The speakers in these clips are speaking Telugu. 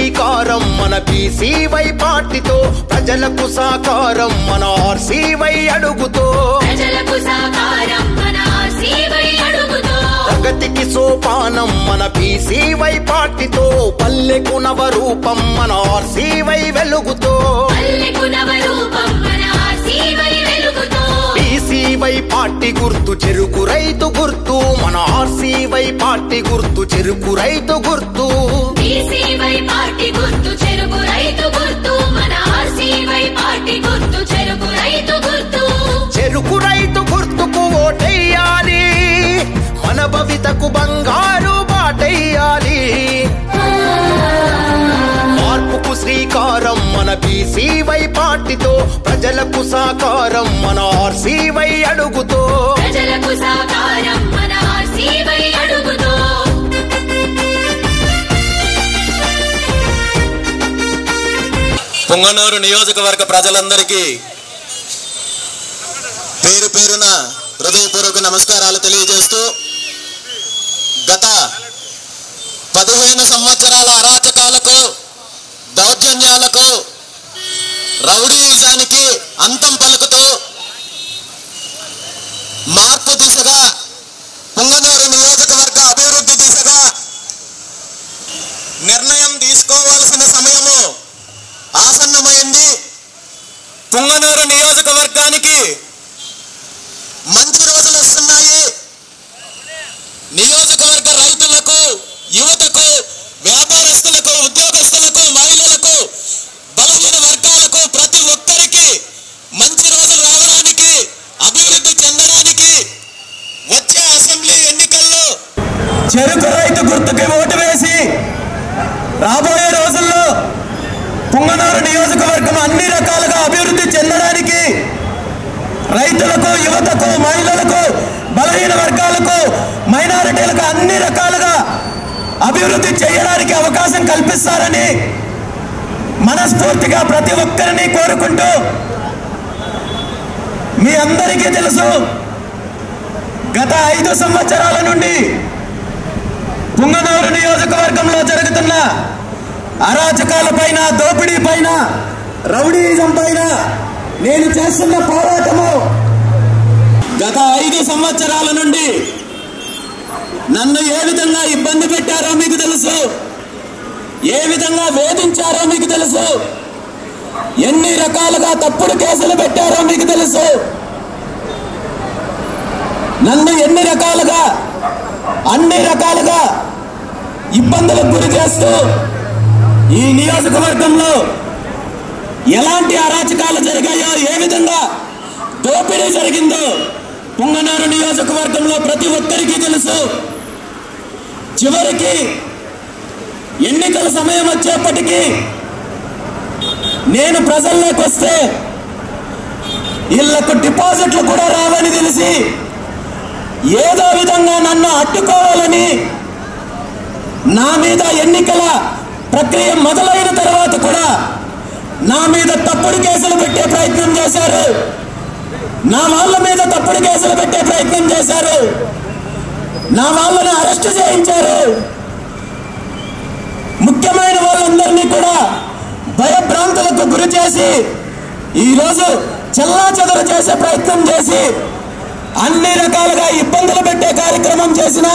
శ్రీకారం మన బీసీవై పార్టీతో ప్రజలకు సాకారం మన ఆర్సీవై అడుగుతో ప్రజలకు సాకారం మన ఆర్సీవై అడుగుతో ప్రగతికి సోపానం మన బీసీవై పార్టీతో పల్లెకు నవరూపం మన ఆర్సీవై వెలుగుతో పల్లెకు నవరూపం మన ఆర్సీవై వెలుగుతో బీసీవై పార్టీ గుర్తు చెరుకు రైతు గుర్తు మన ఆర్సీవై పార్టీ గుర్తు చెరుకు రైతు గుర్తు బీసీవై పార్టీ గుర్తు చెరుకు రైతు గుర్తు మన ఆర్సీవై పార్టీ గుర్తు చెరుకు రైతు గుర్తు చెరుకు రైతు గుర్తుకు ఓటెయ్యాలి మన భవితకు బంగారు బాటెయ్యాలి మార్పుకు శ్రీకారం మన బీసీవై పార్టీతో ప్రజలకు సాకారం మన ఆర్సీవై అడుగుతో ప్రజలకు సాకారం మన ఆర్సీవై అడుగుతో పొంగనూరు నియోజకవర్గ ప్రజలందరికీ పేరు పేరున హృదయపూర్వక నమస్కారాలు తెలియజేస్తూ గత పదిహేను సంవత్సరాల అరాచకాలకు దౌర్జన్యాలకు రౌడీజానికి అంతం పలుకుతూ మార్పు దిశగా పొంగనూరు నియోజకవర్గ అభివృద్ధి దిశగా నిర్ణయం తీసుకోవాల్సిన సమయము ఆసన్నమైంది పుంగనూరు నియోజకవర్గానికి మంచి రోజులు వస్తున్నాయి నియోజకవర్గ రైతులకు యువతకు వ్యాపారస్తులకు ఉద్యోగస్తులకు మహిళలకు బలహీన వర్గాలకు ప్రతి ఒక్కరికి మంచి రోజులు రావడానికి అభివృద్ధి చెందడానికి వచ్చే అసెంబ్లీ ఎన్నికల్లో చెరుకు రైతు గుర్తుకి ఓటు వేసి రాబోయే రోజుల్లో పుంగనూరు నియోజకవర్గం అన్ని రకాలుగా అభివృద్ధి చెందడానికి రైతులకు యువతకు మహిళలకు బలహీన వర్గాలకు మైనారిటీలకు అన్ని రకాలుగా అభివృద్ధి చేయడానికి అవకాశం కల్పిస్తారని మనస్ఫూర్తిగా ప్రతి ఒక్కరిని కోరుకుంటూ మీ అందరికీ తెలుసు గత ఐదు సంవత్సరాల నుండి పుంగనూరు నియోజకవర్గంలో జరుగుతున్న అరాచకాల పైన దోపిడీ పైన రౌడీజం పైన నేను చేస్తున్న పోరాటము గత ఐదు సంవత్సరాల నుండి నన్ను ఏ విధంగా ఇబ్బంది పెట్టారో మీకు తెలుసు ఏ విధంగా వేధించారో మీకు తెలుసు ఎన్ని రకాలుగా తప్పుడు కేసులు పెట్టారో మీకు తెలుసు నన్ను ఎన్ని రకాలుగా అన్ని రకాలుగా ఇబ్బందులకు గురి చేస్తూ ఈ నియోజకవర్గంలో ఎలాంటి అరాచకాలు జరిగాయో ఏ విధంగా దోపిడీ జరిగిందో పుంగనూరు నియోజకవర్గంలో ప్రతి ఒక్కరికి తెలుసు చివరికి ఎన్నికల సమయం వచ్చేప్పటికీ నేను ప్రజల్లోకి వస్తే ఇళ్లకు డిపాజిట్లు కూడా రావని తెలిసి ఏదో విధంగా నన్ను అడ్డుకోవాలని నా మీద ఎన్నికల ప్రక్రియ మొదలైన తర్వాత కూడా నా మీద తప్పుడు కేసులు పెట్టే ప్రయత్నం చేశారు నా వాళ్ళ మీద తప్పుడు కేసులు పెట్టే ప్రయత్నం చేశారు నా వాళ్ళని అరెస్ట్ చేయించారు ముఖ్యమైన వాళ్ళందరినీ కూడా భయభ్రాంతులకు గురి చేసి ఈరోజు చెల్లా చెదరు చేసే ప్రయత్నం చేసి అన్ని రకాలుగా ఇబ్బందులు పెట్టే కార్యక్రమం చేసిన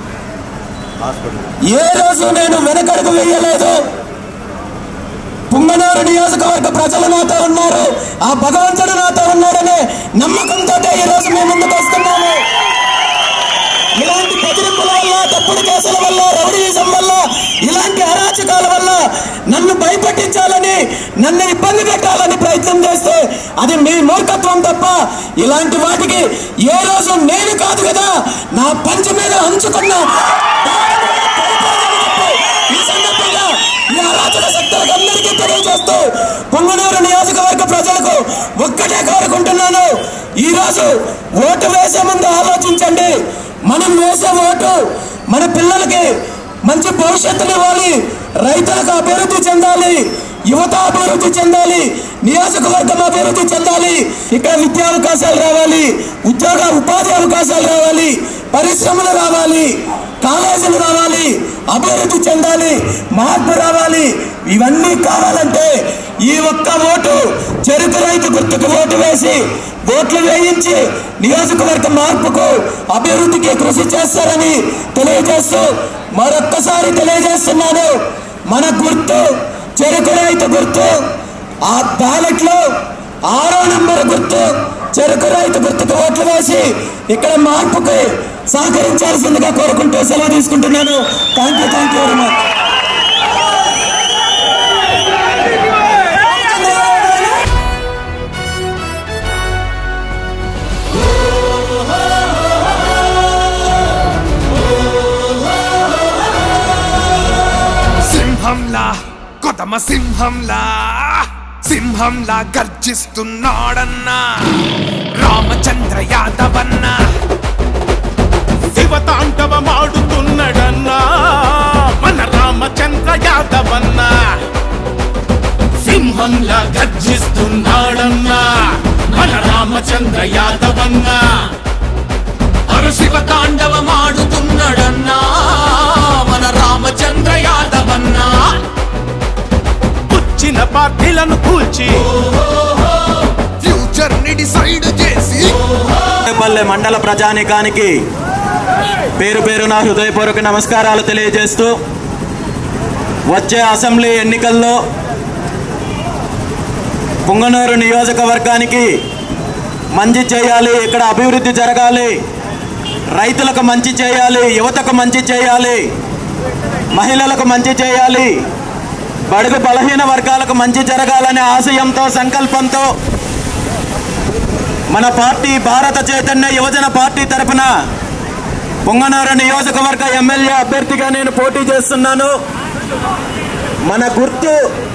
ఏ రోజు నేను వెనకడుగు వేయలేదు పుంగనూరు నియోజకవర్గ ప్రజలు నాతో ఉన్నారు ఆ భగవంతుడు నాతో ఉన్నాడనే నమ్మకంతో ఈ రోజు మేము ముందుకు వస్తున్నాము ఇలాంటి బెదిరింపుల వల్ల తప్పుడు కేసుల వల్ల రౌడీయిజం వల్ల ఇలాంటి అరాచకాల వల్ల నన్ను భయపెట్టించాలని నన్ను ఇబ్బంది పెట్టాలని ప్రయత్నం చేస్తే అది మీ మూర్ఖత్వం తప్ప ఇలాంటి వాటికి ఏ రోజు నేను కాదు కదా నా పంచ మీద అంచుకున్న ఈ సందర్భంగా ఈ అరాచక శక్తులకు అందరికీ తెలియజేస్తూ పొంగనూరు నియోజకవర్గ ప్రజలకు ఒక్కటే కోరుకుంటున్నాను ఈ రోజు ఓటు వేసే ముందు ఆలోచించండి మనం వేసే ఓటు మన పిల్లలకి మంచి భవిష్యత్తుని ఇవ్వాలి రైతులకు అభివృద్ధి చెందాలి యువత అభివృద్ధి చెందాలి నియోజకవర్గం అభివృద్ధి చెందాలి ఇక్కడ విద్యా అవకాశాలు రావాలి ఉద్యోగ ఉపాధి అవకాశాలు రావాలి పరిశ్రమలు రావాలి కాలేజీలు రావాలి అభివృద్ధి చెందాలి మార్పు రావాలి ఇవన్నీ కావాలంటే ఈ ఒక్క ఓటు చెరుకు రైతు గుర్తుకు ఓటు వేసి ఓట్లు వేయించి నియోజకవర్గ మార్పుకు అభివృద్ధికి కృషి చేస్తారని తెలియజేస్తూ మరొక్కసారి తెలియజేస్తున్నాను మన గుర్తు చెరుకు రైతు గుర్తు ఆ బ్యాలెట్ లో ఆరో నంబర్ గుర్తు చెరుకు రైతు గుర్తుకు ఓట్లు వేసి ఇక్కడ మార్పుకి సహకరించాల్సిందిగా కోరుకుంటూ సెలవు తీసుకుంటున్నాను thank you thank you very much సింహంలా కొతమ సింహంలా సింహంలా గర్జిస్తున్నాడన్నా రామచంద్ర యాదవన్నా శివతాండవమాడుతున్నడన్నా మన రామచంద్ర యాదవన్నా సింహంలా గర్జిస్తున్నాడన్నా మన రామచంద్ర యాదవన్నా అరు శివతాండవమాడుతున్నాడన్నా మన రామచంద్ర యాదవన్నా పుచ్చిన పార్టీలను కూల్చి ఫ్యూచర్ ని డిసైడ్ చేసి పల్లె మండల ప్రజానికానికి పేరు పేరున హృదయపూర్వక నమస్కారాలు తెలియజేస్తూ వచ్చే అసెంబ్లీ ఎన్నికల్లో పుంగనూరు నియోజకవర్గానికి మంచి చేయాలి ఇక్కడ అభివృద్ధి జరగాలి రైతులకు మంచి చేయాలి యువతకు మంచి చేయాలి మహిళలకు మంచి చేయాలి బడుగు బలహీన వర్గాలకు మంచి జరగాలనే ఆశయంతో సంకల్పంతో మన పార్టీ భారత చైతన్య యువజన పార్టీ తరపున పొంగనూరు నియోజకవర్గ ఎమ్మెల్యే అభ్యర్థిగా నేను పోటీ చేస్తున్నాను మన గుర్తు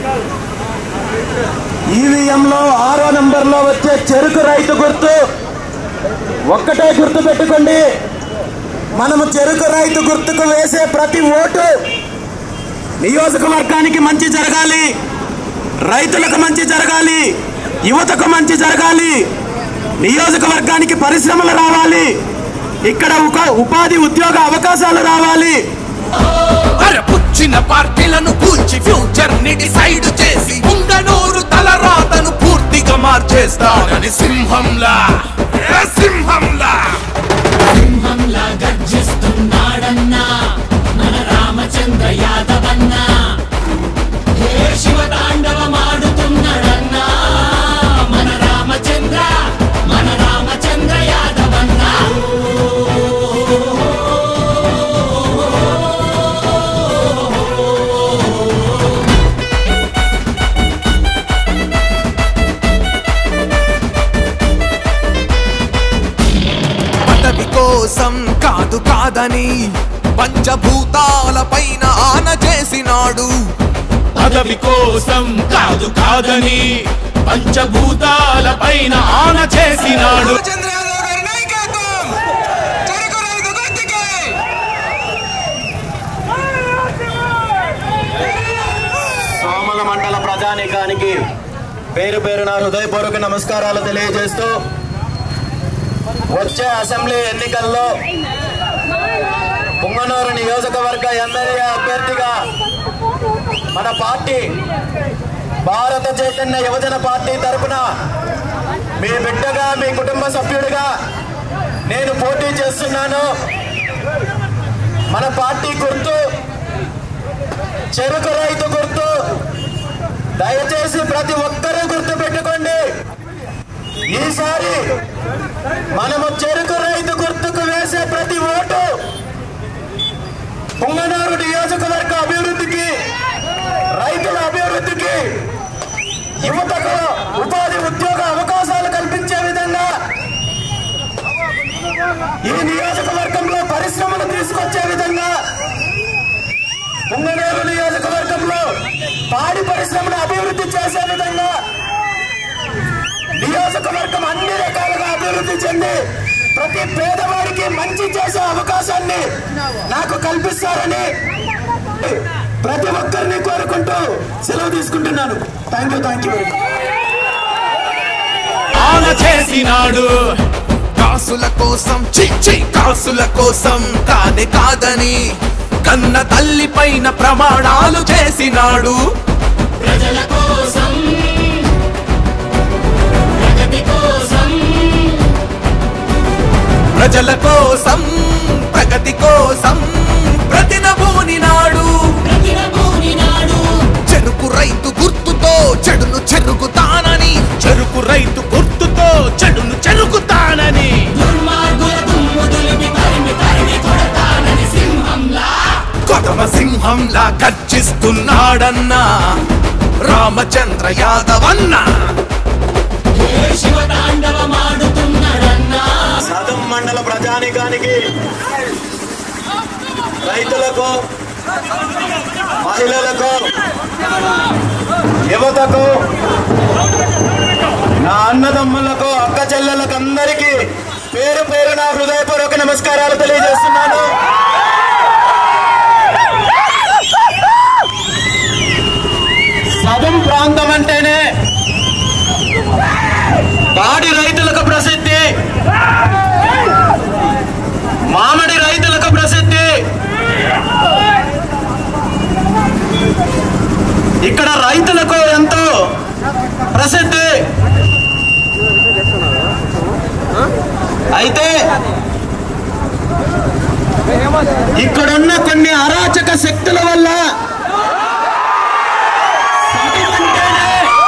ఈవీఎంలో ఆరో నంబర్లో వచ్చే చెరుకు రైతు గుర్తు ఒక్కటే గుర్తు పెట్టుకోండి మనము చెరుకు రైతు గుర్తుకు వేసే ప్రతి ఓటు నియోజకవర్గానికి మంచి జరగాలి రైతులకు మంచి జరగాలి యువతకు మంచి జరగాలి నియోజకవర్గానికి పరిశ్రమలు రావాలి ఇక్కడ ఒక- ఉపాధి ఉద్యోగ అవకాశాలు రావాలి అరపుచ్చిన పార్టీలను కూల్చి ఫ్యూచర్ ని డిసైడ్ చేసి ఉంగనూరు తలరాతను పూర్తిగా మార్చేస్తాడని సింహంలా ఏ సింహంలా సింహంలా గర్జిస్తున్నాడన్నా మన రామచంద్ర యాదవన్నా ఏ శివతాండవమాడుతున్నాడన్నా మన రామచంద్ర మన రామచంద్ర యాదవన్నా పదవి కోసం కాదు కాదని పంచభూతాల పైన ఆన చేసినాడు పదవి కోసం కాదు కాదని పంచభూతాల పైన ఆన చేసినాడు సోమల మండల ప్రజానీకానికి పేరు పేరున హృదయపూర్వక నమస్కారాలు తెలియజేస్తూ వచ్చే అసెంబ్లీ ఎన్నికల్లో పుంగనూరు నియోజకవర్గ ఎమ్మెల్యే అభ్యర్థిగా మన పార్టీ భారత చైతన్య యువజన పార్టీ తరపున మీ బిడ్డగా మీ కుటుంబ సభ్యుడిగా నేను పోటీ చేస్తున్నాను మన పార్టీ గుర్తు చెరుకు రైతు గుర్తు దయచేసి ప్రతి ఒక్కరూ గుర్తు పెట్టుకోండి ఈసారి మనము చెరుకు రైతు గుర్తుకు వేసే ప్రతి ఓటు పుంగనూరు నియోజకవర్గ అభివృద్ధికి రైతుల అభివృద్ధికి యువతకు ఉపాధి ఉద్యోగ అవకాశాలు కల్పించే విధంగా ఈ నియోజకవర్గంలో పరిశ్రమలు తీసుకొచ్చే విధంగా పుంగనూరు నియోజకవర్గంలో పాడి పరిశ్రమను అభివృద్ధి చేసే విధంగా నియోజకవర్గం అన్ని రకాలుగా అభివృద్ధి చెంది ప్రతి పేదవాడికి మంచి చేసే అవకాశాన్ని నాకు కల్పిస్తారని ప్రతి ఒక్కరిని కోరుకుంటూ సెలవు తీసుకుంటున్నాను thank you thank you very much ఆన చేసినాడు కాసుల కోసం చిచ్చి కాసుల కోసం కానే కాదని కన్న తల్లి పైన ప్రమాణాలు చేసినాడు ప్రజల కోసం ప్రగతి కోసం ప్రజల కోసం ప్రగతి కోసం ప్రతినభూని నాడు ప్రతినభూని నాడు చెరుకు రైతు గుర్తుతో చెడును చెరుగుతానని చెరుకు రైతు గుర్తుతో చెడును చెరుకుతానని దుర్మార్గుల దుమ్ము దులిపి తరిమి తరిమి కొడతానని సింహంలా కొదమ సింహంలా గర్జిస్తున్నాడన్నా రామచంద్ర యాదవ్ అన్నా ఏ శివ తాండవమాడుతున్నాడన్నా సదం మండల ప్రజానికానికి రైతులకు మహిళలకు యువతకు నా అన్నదమ్ములకు అక్క చెల్లెలకు అందరికీ పేరు పేరు నా హృదయపూర్వక నమస్కారాలు తెలియజేస్తున్నాను సదం ప్రాంతం అంటేనే పాడి రైతులకు ప్రసిద్ధి మామిడి రైతులకు ప్రసిద్ధి ఇక్కడ రైతులకు ఎంతో ప్రసిద్ధి అయితే ఇక్కడున్న కొన్ని అరాచక శక్తుల వల్ల సగమంటేనే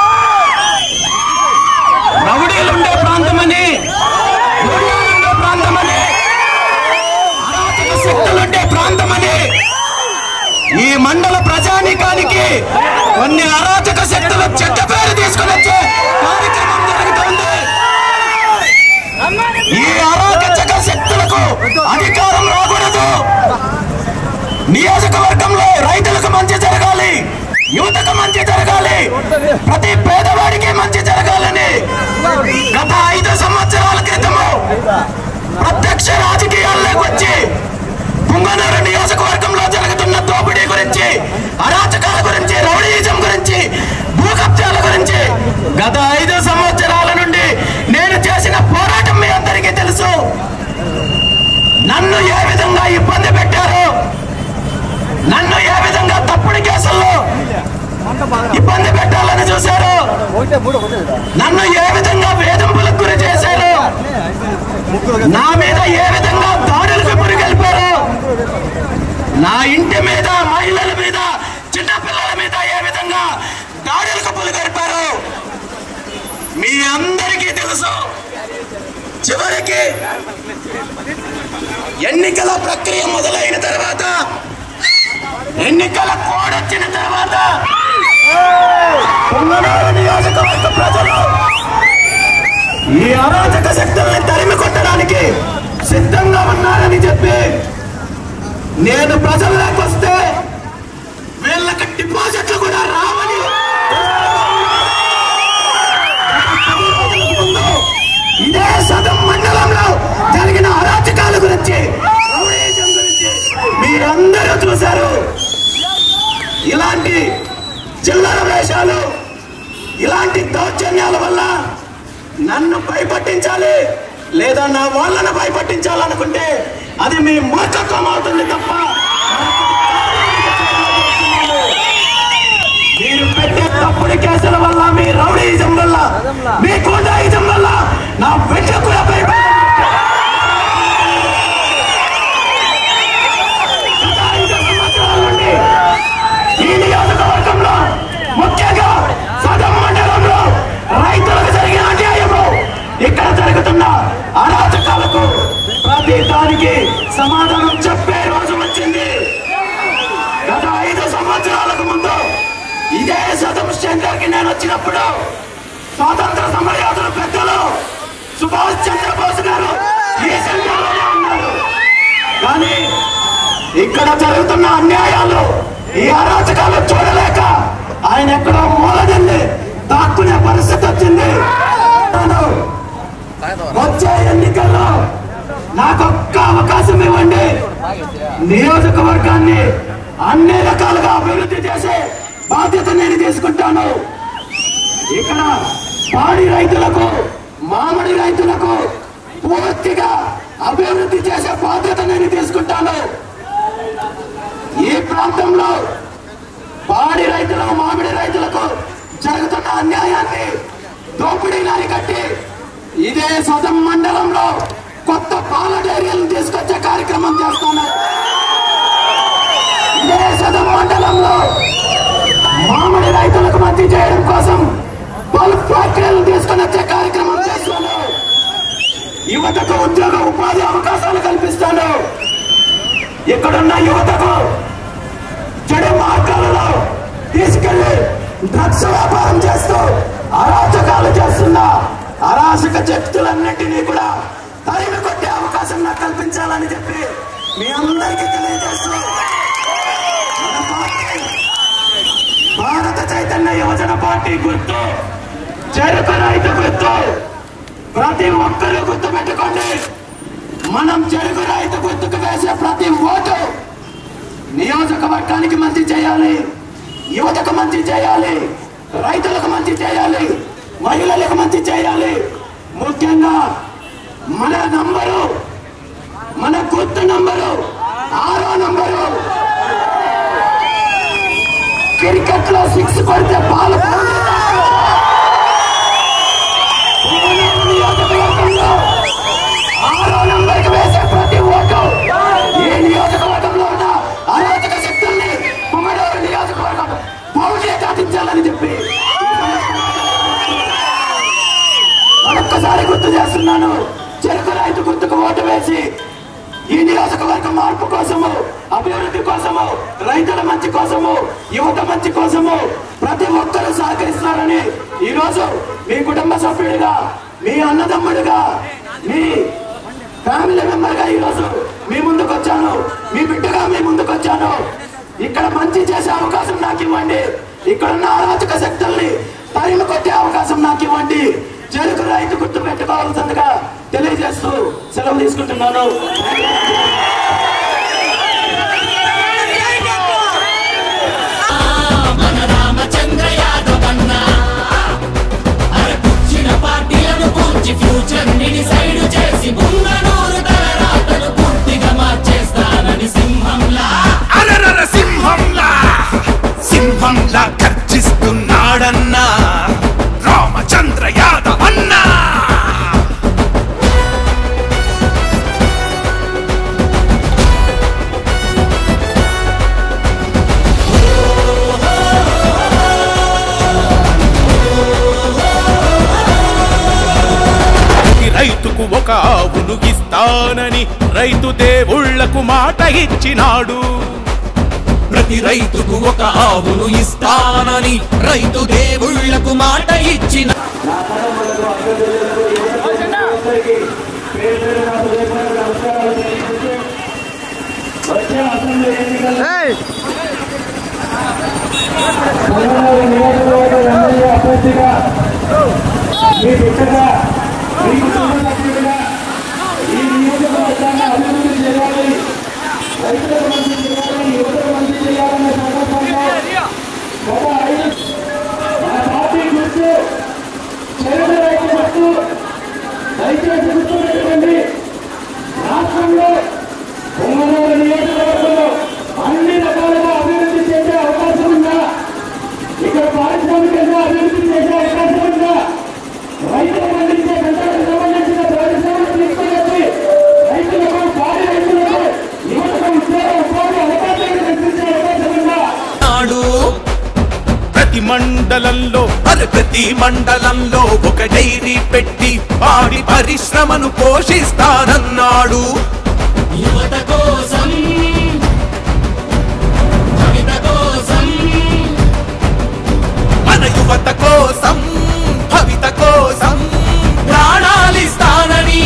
రౌడీలుండే ప్రాంతమని గూండాలుండే ప్రాంతమని అరాచక శక్తులుండే ప్రాంతమని ఈ మండల ప్రజానీకానికి కొన్ని అరాచక శక్తులు చెడ్డ పేరు తీసుకుని వచ్చే కార్యక్రమం జరుగుతోంది ఈ అరాచక శక్తులకు అధికారం రాకూడదు నియోజకవర్గంలో రైతులకు మంచి జరగాలి యువతకు మంచి జరగాలి ప్రతి పేదవాడికి మంచి జరగాలని గత ఐదు సంవత్సరాల క్రితము ప్రత్యక్ష రాజకీయాల్లోకి వచ్చి పుంగనూరు నియోజకవర్గంలో జరుగుతున్న దోపిడీ గురించి అరాచకాల గురించి రౌడీయిజం గురించి భూకబ్జాల గురించి గత ఐదు సంవత్సరాల నుండి నేను చేసిన పోరాటం మీ అందరికీ తెలుసు నన్ను ఏ విధంగా ఇబ్బంది పెట్టారు నన్ను ఏ విధంగా తప్పుడు కేసుల్లో ఇబ్బంది పెట్టాలని చూశారు నన్ను ఏ విధంగా వేధింపులకు గురి చేశారు నా మీద ఏ విధంగా దాడులకు పురిగెలిపారు నా ఇంటి మీద మహిళల మీద చిన్న పిల్లల మీద ఏ విధంగా దాడులకు పులిగొల్పారు మీ అందరికీ తెలుసు చివరికి ఎన్నికల ప్రక్రియ మొదలైన తర్వాత ఎన్నికల కోడ్ వచ్చిన తర్వాత పొంగనూరు నియోజకవర్గ ప్రజలు ఈ అరాచక శక్తుల్ని తరిమి కొట్టడానికి సిద్ధంగా ఉన్నారని చెప్పి నేను ప్రజల్లోకి వస్తే వీళ్ళకి డిపాజిట్లు కూడా రావని ముందు ఇదే సదం మండలంలో జరిగిన అరాచకాల గురించి రౌడీయిజం గురించి మీరందరూ చూశారు ఇలాంటి చిల్లర వేషాలు ఇలాంటి దౌర్జన్యాల వల్ల నన్ను భయపట్టించాలి లేదా నా వాళ్ళను భయపట్టించాలనుకుంటే అది మీ మూర్ఖత్వం అవుతుంది తప్ప మీరు పెట్టే తప్పుడు కేసుల వల్ల మీ రౌడీయిజం వల్ల మీ గుండాయిజం వల్ల నా బిడ్డ కూడా భయపడాలి గత ఐదు సంవత్సరాల నుండి ఈ నియోజకవర్గంలో ముఖ్యంగా సదం మండలంలో రైతులకు జరిగిన అన్యాయము ఇక్కడ జరుగుతున్న అరాచకాలకు ప్రతి దానికి సమాధానం చెప్పే రోజు వచ్చింది గత ఐదు సంవత్సరాలకు ముందు ఇదే సదం శంకర్కి నేను వచ్చినప్పుడు స్వాతంత్ర సమరయోధుల పెద్దలు సుభాష్ చంద్రబోస్ గారు ఈ సెంటర్లోనే ఉన్నారు కానీ ఇక్కడ జరుగుతున్న అన్యాయాలు ఈ అరాచకాలు చూడలేక ఆయన ఎక్కడో మూలదండి దాక్కునే పరిస్థితి వచ్చింది నేను వచ్చే ఎన్నికల్లో నాకొక్క అవకాశం ఇవ్వండి నియోజకవర్గాన్ని అన్ని రకాలుగా అభివృద్ధి చేసే బాధ్యత నేను తీసుకుంటాను ఇక్కడ పాడి రైతులకు మామిడి రైతులకు పూర్తిగా అభివృద్ధి చేసే బాధ్యత నేను తీసుకుంటాను ఈ ప్రాంతంలో పాడి రైతులకు మామిడి రైతులకు జరుగుతున్న అన్యాయాన్ని దోపిడీని అరికట్టి ఇదే సదం మండలంలో కొత్త పాల డైరీలను తీసుకొచ్చే కార్యక్రమం చేస్తాను ఇదే సదం మండలంలో మామిడి రైతులకు మంచి చేయడం కోసం పలు ఫ్యాక్టరీలు తీసుకొని వచ్చే కార్యక్రమం చేస్తాను యువతకు ఉద్యోగ ఉపాధి అవకాశాలు కల్పిస్తాను ఇక్కడున్న యువతకు చెడు మార్గాలలో తీసుకెళ్లి డ్రగ్స్ వ్యాపారం చేస్తూ అరాచకాలు చేస్తున్న అరాచక శక్తులన్నింటినీ కూడా తరిమి కొట్టే అవకాశం నాకు కల్పించాలని చెప్పి మీ అందరికీ తెలియజేస్తూ మన పార్టీ భారత చైతన్య యువజన పార్టీ గుర్తు చెరుకు రైతు గుర్తు ప్రతి ఒక్కరూ గుర్తు పెట్టుకోండి మనం చెరుకు రైతు గుర్తుకు వేసే ప్రతి ఓటు నియోజకవర్గానికి మంచి చేయాలి యువతకు మంచి చేయాలి రైతులకు మంచి చేయాలి మహిళలకు మంచి చేయాలి ముఖ్యంగా మన నంబరు మన గుర్తు నంబరు ఆరో నంబరు క్రికెట్ లో సిక్స్ కొడితే బాల్ నియోజకవర్గంలో ఆరో నంబర్ కి వేసే ప్రతి ఓటు ఏ నియోజకవర్గంలో ఉన్న అరాచక శక్తుల్ని కుమ్మడూరు నియోజకవర్గం పౌరులే దాటించాలని చెప్పి మరొక్కసారి గుర్తు చేస్తున్నాను చెరుకు రైతు గుర్తుకు ఓటు వేసి ఈ నియోజకవర్గ మార్పు కోసము అభివృద్ధి కోసము రైతుల మంచి కోసము యువత మంచి కోసము ప్రతి ఒక్కరూ సహకరిస్తారని ఈ రోజు మీ కుటుంబ సభ్యుడిగా మీ అన్నదమ్ముడిగా మీ ఫ్యామిలీ మెంబర్ గా ఈ రోజు మీ ముందుకు వచ్చాను మీ బిడ్డగా మీ ముందుకు వచ్చాను ఇక్కడ మంచి చేసే అవకాశం నాకు ఇవ్వండి ఇక్కడ ఉన్న అరాచక శక్తుల్ని తరిమి కొట్టే అవకాశం నాకు ఇవ్వండి చెరుకు రైతు గుర్తు పెట్టుకోవాల్సిందిగా తెలియజేస్తూ సెలవు తీసుకుంటున్నాను మన రామచంద్ర యాదవ్ అన్న అరే పుచ్చిన పార్టీలను పూర్చి ఫ్యూచర్ ని డిసైడ్ చేసి బుంగనూరు తలరాతలు పూర్తిగా మార్చేస్తానని సింహంలా అరరర సింహంలా సింహంలా గర్జిస్తున్నాడన్నా రామచంద్ర యాదవ్ అన్నా ప్రతి రైతుకు ఒక ఆవును ఇస్తానని రైతు దేవుళ్లకు మాట ఇచ్చినాడు ప్రతి రైతుకు ఒక ఆవును ఇస్తానని రైతు దేవుళ్లకు మాట ఇచ్చిన వచ్చే అసెంబ్లీ ఎన్నికల్లో పదమూడు నియోజకవర్గ ఎమ్మెల్యే అభ్యర్థిగా మీ బిడ్డగా మీ కుటుంబ సభ్యుడిగా ఈ నియోజకవర్గాన్ని అభివృద్ధి చేయాలి రైతులకు మంచి చేయాలి యువతకు మంచి చేయాలనే సంకల్పంతో గత ఐదు మన పార్టీ గుర్తు చెరుకు రైతు గుర్తు దయచేసి గుర్తు పెట్టుకోండి రాష్ట్రంలో పొంగనూరు నియోజకవర్గంలో అన్ని రకాలుగా అభివృద్ధి చేసే అవకాశం ఉందా ఇక్కడ పారిశ్రామికంగా అభివృద్ధి చేసే అవకాశం ఉందా రైతులు పండించే పంటలకు సంబంధించిన పరిశ్రమలు తీసుకొచ్చి రైతులకు పాడి రైతులకు యువతకు ఉద్యోగ ఉపాధి అవకాశాలు కల్పించే అవకాశం ఉందా నాడు ప్రతి మండలంలో అరే ప్రతి మండలంలో ఒక డైరీ పెట్టి పాడి పరిశ్రమను పోషిస్తానన్నాడు యువత కోసం కవిత కోసం మన యువత కోసం భవిత కోసం ప్రాణాలిస్తానని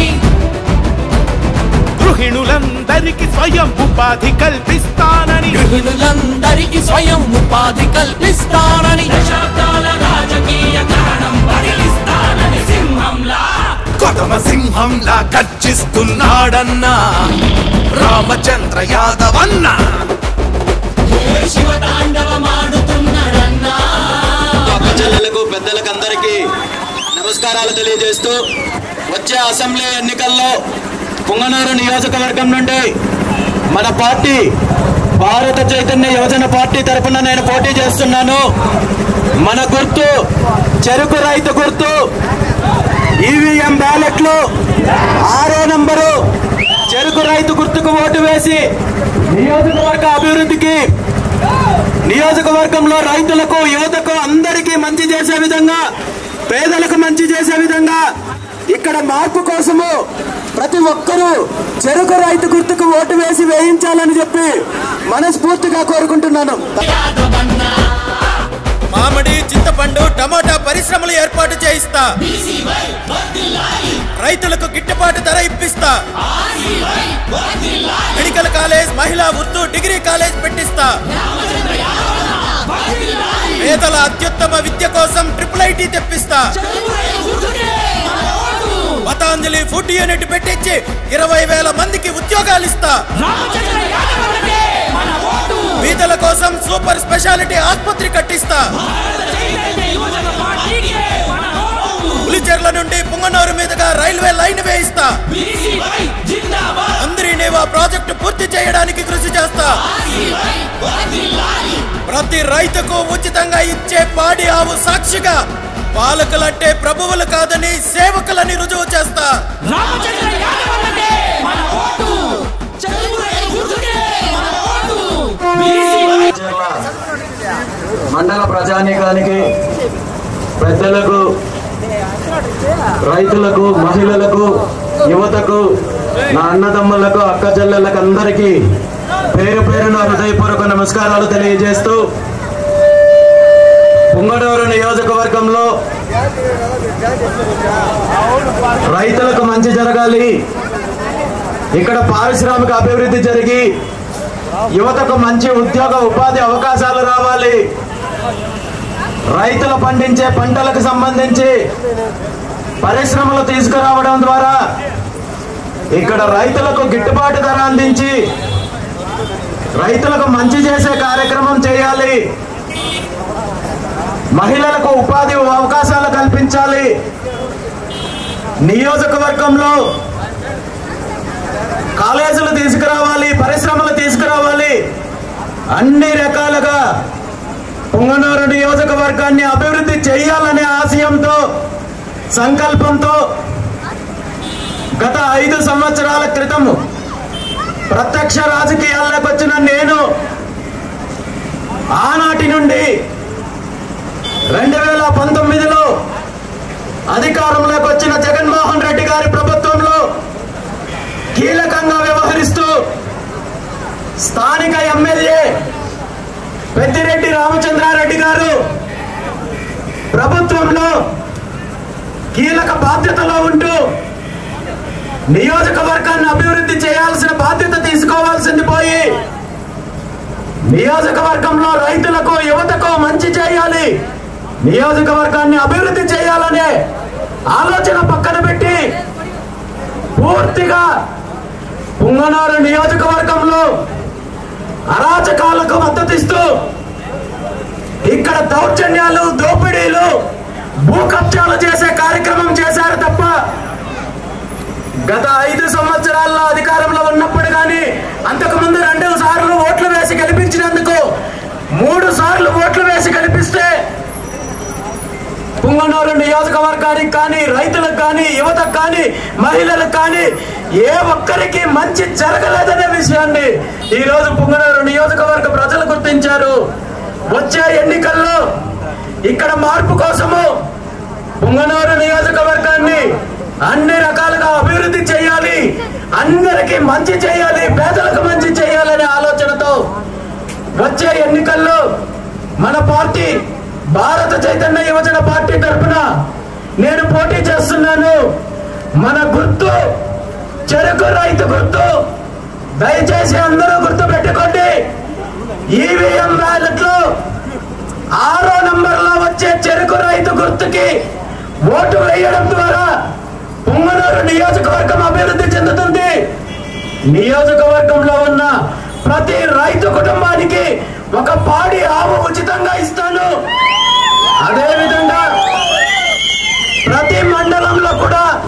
గృహిణులందరికీ స్వయం ఉపాధి కల్పిస్తానని గృహిణులందరికీ స్వయం ఉపాధి కల్పిస్తానని దశాబ్దాల రాజకీయ గ్రహణం పరిలిస్తానని సింహంలా కొదమ సింహంలా గర్జిస్తున్నాడన్నా రామచంద్ర యాదవ్ అన్నా ఏ శివతాండవమాడుతున్నాడన్నా అక్క చెల్లెలకు పెద్దలకు అందరికీ నమస్కారాలు తెలియజేస్తూ వచ్చే అసెంబ్లీ ఎన్నికల్లో పుంగనూరు నియోజకవర్గం నుండి మన పార్టీ భారత చైతన్య యువజన పార్టీ తరపున నేను పోటీ చేస్తున్నాను మన గుర్తు చెరుకు రైతు గుర్తు ఈవీఎం బ్యాలెట్లు ఆరో నంబరు చెరుకు రైతు గుర్తుకు ఓటు వేసి నియోజకవర్గ అభివృద్ధికి నియోజకవర్గంలో రైతులకు యువతకు అందరికీ మంచి చేసే విధంగా పేదలకు మంచి చేసే విధంగా ఇక్కడ మార్పు కోసము ప్రతి ఒక్కరూ చెరుకు రైతు గుర్తుకు ఓటు వేసి వేయించాలని చెప్పి మనస్ఫూర్తిగా కోరుకుంటున్నాను మామిడి చింతపండు టమోటా పరిశ్రమలు ఏర్పాటు చేయిస్తా రైతులకు గిట్టుబాటు ధర ఇప్పిస్తా మెడికల్ కాలేజ్ మహిళా ఉర్దూ డిగ్రీ కాలేజ్ పెట్టిస్తా పేదల అత్యుత్తమ విద్య కోసం ట్రిపుల్ ఐటీ తెప్పిస్తా పతాంజలి ఫుడ్ యూనిట్ పెట్టించి ఇరవై వేల మందికి ఉద్యోగాలు ఇస్తా బీదల కోసం సూపర్ స్పెషాలిటీ ఆసుపత్రి కట్టిస్తా పులిచెర్ల నుండి పుంగనూరు మీదుగా రైల్వే లైన్ వేయిస్తా అందరి నేవా ప్రాజెక్టు పూర్తి చేయడానికి కృషి చేస్తా ప్రతి రైతుకు ఉచితంగా ఇచ్చే పాడి ఆవు సాక్షిగా పాలకులంటే ప్రభువులు కాదని సేవకులని రుజువు చేస్తా మండల ప్రజానీకానికి పెద్దలకు రైతులకు మహిళలకు యువతకు నా అన్నదమ్ములకు అక్క చెల్లెలకు అందరికీ పేరు పేరున హృదయపూర్వక నమస్కారాలు తెలియజేస్తూ పుంగడూరు నియోజకవర్గంలో రైతులకు మంచి జరగాలి ఇక్కడ పారిశ్రామిక అభివృద్ధి జరిగి యువతకు మంచి ఉద్యోగ ఉపాధి అవకాశాలు రావాలి రైతులు పండించే పంటలకు సంబంధించి పరిశ్రమలు తీసుకురావడం ద్వారా ఇక్కడ రైతులకు గిట్టుబాటు ధర అందించి రైతులకు మంచి చేసే కార్యక్రమం చేయాలి మహిళలకు ఉపాధి అవకాశాలు కల్పించాలి నియోజకవర్గంలో కాలేజీలు తీసుకురావాలి పరిశ్రమలు తీసుకురావాలి అన్ని రకాలుగా పుంగనూరు నియోజకవర్గాన్ని అభివృద్ధి చేయాలనే ఆశయంతో సంకల్పంతో గత ఐదు సంవత్సరాల క్రితం ప్రత్యక్ష రాజకీయాల్లోకి వచ్చిన నేను ఆనాటి నుండి రెండు వేల పంతొమ్మిదిలో అధికారంలోకి వచ్చిన జగన్మోహన్ రెడ్డి గారి ప్రభుత్వంలో కీలకంగా వ్యవహరిస్తూ స్థానిక ఎమ్మెల్యే పెద్దిరెడ్డి రామచంద్రారెడ్డి గారు ప్రభుత్వంలో కీలక బాధ్యతలో ఉంటూ నియోజకవర్గాన్ని అభివృద్ధి చేయాల్సిన బాధ్యత తీసుకోవాల్సింది పోయి నియోజకవర్గంలో రైతులకు యువతకు మంచి చేయాలి నియోజకవర్గాన్ని అభివృద్ధి చేయాలనే ఆలోచన పక్కన పెట్టి పూర్తిగా పుంగనూరు నియోజకవర్గంలో అరాచకాలకు మద్దతిస్తూ ఇక్కడ దౌర్జన్యాలు దోపిడీలు భూ కబ్జాలు చేసే కార్యక్రమం చేశారు తప్ప గత ఐదు సంవత్సరాల్లో అధికారంలో ఉన్నప్పుడు కానీ అంతకు ముందు రెండు సార్లు ఓట్లు వేసి గెలిపించినందుకు మూడు సార్లు ఓట్లు వేసి గెలిపిస్తే పుంగనూరు నియోజకవర్గానికి కానీ రైతులకు కానీ యువతకు కానీ మహిళలకు కానీ ఏ ఒక్కరికి మంచి జరగలేదనే విషయాన్ని ఈ రోజు పుంగనూరు నియోజకవర్గ ప్రజలు గుర్తించారు వచ్చే ఎన్నికల్లో ఇక్కడ మార్పు కోసము పుంగనూరు నియోజకవర్గాన్ని అన్ని రకాలుగా అభివృద్ధి చేయాలి అందరికీ మంచి చేయాలి పేదలకు మంచి చేయాలనే ఆలోచనతో వచ్చే ఎన్నికల్లో మన పార్టీ భారత చైతన్య యువజన పార్టీ తరఫున నేను పోటీ చేస్తున్నాను మన గుర్తు చెరుకు రైతు గుర్తు దయచేసి అందరూ గుర్తు పెట్టుకోండి ఈవీఎం బ్యాలెట్లు ఆరో నంబర్ లో వచ్చే చెరుకు రైతు గుర్తుకి ఓటు వేయడం ద్వారా పుంగనూరు నియోజకవర్గం అభివృద్ధి చెందుతుంది నియోజకవర్గంలో ఉన్న ప్రతి రైతు కుటుంబానికి ఒక పాడి ఆవు ఉచితంగా ఇస్తాను అదే విధంగా ప్రతి మండలంలో కూడా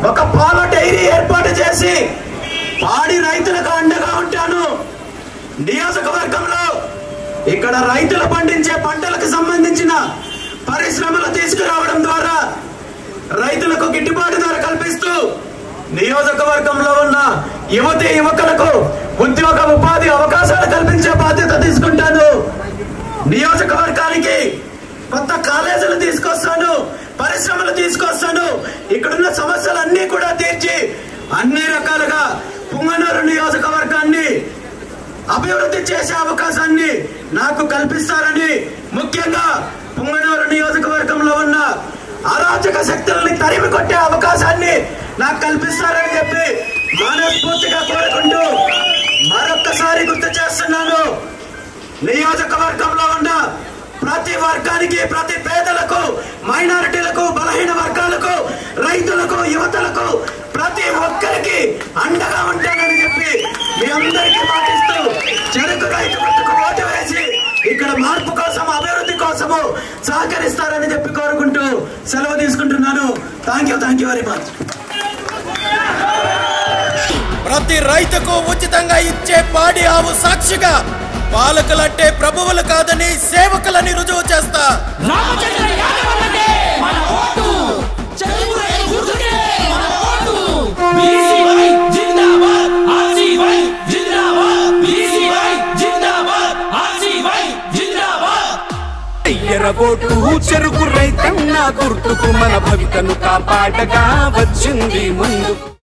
ఒక పాల డైరీ ఏర్పాటు చేసి పాడి రైతులకు అండగా ఉంటాను నియోజకవర్గంలో ఇక్కడ రైతులు పండించే పంటలకు సంబంధించిన పరిశ్రమలు తీసుకురావడం ద్వారా రైతులకు గిట్టుబాటు ధర కల్పిస్తూ నియోజకవర్గంలో ఉన్న యువతి యువకులకు ఉద్యోగ ఉపాధి అవకాశాలు కల్పించే బాధ్యత తీసుకుంటాను నియోజకవర్గానికి కొత్త కాలేజీలు తీసుకొస్తాను పరిశ్రమలు తీసుకొస్తాను ఇక్కడున్న సమస్యలన్నీ కూడా తీర్చి అన్ని రకాలుగా పుంగనూరు నియోజకవర్గాన్ని అభివృద్ధి చేసే అవకాశాన్ని నాకు కల్పిస్తారని ముఖ్యంగా పుంగనూరు నియోజకవర్గంలో ఉన్న అరాచక శక్తులని తరిమి కొట్టే అవకాశాన్ని నాకు కల్పిస్తారని చెప్పి మనస్ఫూర్తిగా కోరుకుంటూ మరొక్కసారి గుర్తు చేస్తున్నాను నియోజకవర్గంలో ఉన్న ప్రతి వర్గానికి ప్రతి పేదలకు మైనారిటీలకు బలహీన వర్గాలకు రైతులకు యువతలకు ప్రతి ఒక్కరికి అండగా ఉంటానని చెప్పి మీ అందరికీ మాటిస్తూ చెరుకు రైతు గుర్తుకు ఓటు వేసి ఇక్కడ మార్పు కోసం అభివృద్ధి కోసము సహకరిస్తారని చెప్పి కోరుకుంటూ సెలవు తీసుకుంటున్నాను thank you thank you very much ప్రతి రైతుకు ఉచితంగా ఇచ్చే పాడి ఆవు సాక్షిగా పాలకులంటే ప్రభువులు కాదని సేవకులని రుజువు చేస్తా రామచంద్ర యాదవలకే మన ఓటు చెరువు రైతు గుర్తుకే మన ఓటు బీసీవై జిందాబాద్ ఆర్సీవై జిందాబాద్ బీసీవై జిందాబాద్ ఆర్సీవై జిందాబాద్ ఎర్రబోటు చెరుకు రైతన్న గుర్తుకు మన భవితను కాపాడగా వచ్చింది ముందు